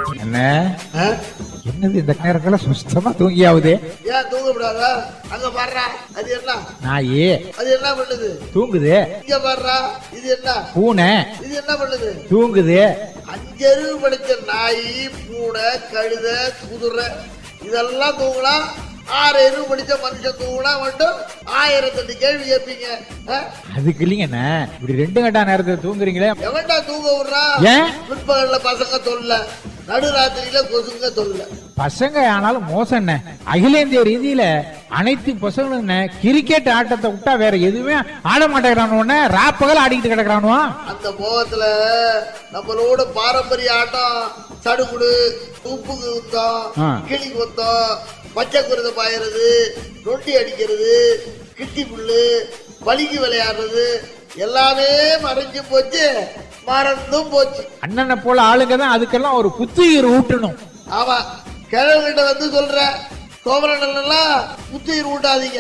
என்ன ஆ? என்னது இந்த நேரத்துல சுத்தமா தூங்கியாவுது ஏன் தூங்கக்கூடாதா அங்க பாடுறா அது என்ன நாயே அது என்ன பண்ணுது தூங்குது இங்க பாடுறா இது என்ன பூனை இது என்ன பண்ணுது தூங்குது அஞ்சறிவு படிச்ச நாய் பூனை கழுத குதிரை இதெல்லாம் தூங்கலாம் ஆறு அறிவு படிச்ச மனுஷன் தூங்கினா மட்டும் ஆயிரத்தெட்டு கேள்வி கேட்பீங்க ஆ? அதுக்கு இல்லைங்க அண்ணே இப்படி ரெண்டு கட்டா நேரத்துல தூங்குறீங்களே எவன்டா தூங்க விடுறான் ஏன் பிற்பகல்ல பசங்க தொல்ல நடுராத்திரியில கொசுங்க தொல்ல பசங்க ஆனாலும் மோசம் என்ன அகில இந்திய ரீதியில அனைத்து பசங்களும் என்ன கிரிக்கெட் ஆட்டத்தை விட்டா வேற எதுவுமே ஆட மாட்டேங்கிறானு ராப்பகல் ஆடிக்கிட்டு கிடக்குறானுவா அந்த போகத்துல நம்மளோட பாரம்பரிய ஆட்டம் சடுகுடு உப்பு ஆ. குத்தம் கிளி குத்தம் பச்சை குருதை பாயறது நொண்டி அடிக்கிறது கிட்டி புல்லு வலிக்கு விளையாடுறது எல்லாமே மறைஞ்சு போச்சு மறந்தும் போச்சு அண்ணனை போல ஆளுங்க தான் அதுக்கெல்லாம் ஒரு புத்துயிர் ஊட்டணும் ஆமா கிழவங்கிட்ட வந்து சொல்ற சோமரன் எல்லாம் புத்துயிர் ஊட்டாதீங்க